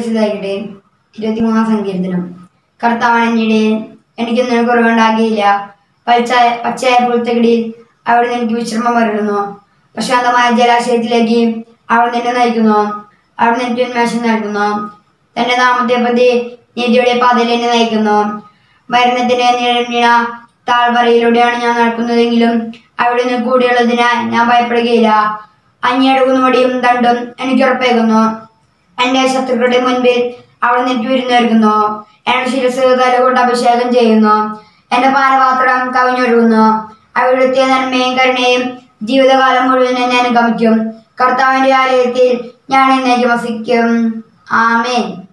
സ്തുതിയായിരിക്കട്ടെ ഇരുപത്തിമൂന്നാം സങ്കീർത്തനം കർത്താവാണ് എന്നിടെ എനിക്കൊന്നും കുറവുണ്ടാകിയില്ല പച്ച പച്ചയായ പുൽത്തകിടിയിൽ അവിടെ എനിക്ക് വിശ്രമം വരുന്നു പ്രശാന്തമായ ജലാശയത്തിലേക്ക് അവിടെ നിന്നെ നയിക്കുന്നു അവിടെ എനിക്ക് ഉന്മേഷം നൽകുന്നു തന്റെ നാമത്തെ പ്രതി നീതിയുടെ പാതയിൽ എന്നെ നയിക്കുന്നു മരണത്തിന് നിഴഞ്ഞ താഴ്വരയിലൂടെയാണ് ഞാൻ നടക്കുന്നതെങ്കിലും അവിടെ നിന്ന് കൂടിയുള്ളതിനാൽ ഞാൻ ഭയപ്പെടുകയില്ല അഞ്ഞെടുക്കുന്ന വടിയും ദണ്ടും എനിക്ക് ഉറപ്പേകുന്നു എന്റെ ശത്രുക്കളുടെ മുൻപിൽ അവിടെ നിന്ന് വിരുന്നൊരുക്കുന്നു എന്റെ ശിരസ് തലകൊണ്ട് അഭിഷേകം ചെയ്യുന്നു എന്റെ പാനപാത്രം കവിഞ്ഞൊഴുകുന്നു അവിടുത്തെ നന്മയും കരുണയും ജീവിതകാലം മുഴുവൻ ഞാൻ ഗമിക്കും കർത്താവിന്റെ ആലയത്തിൽ ഞാൻ എന്നേക്ക് വസിക്കും ആമേൻ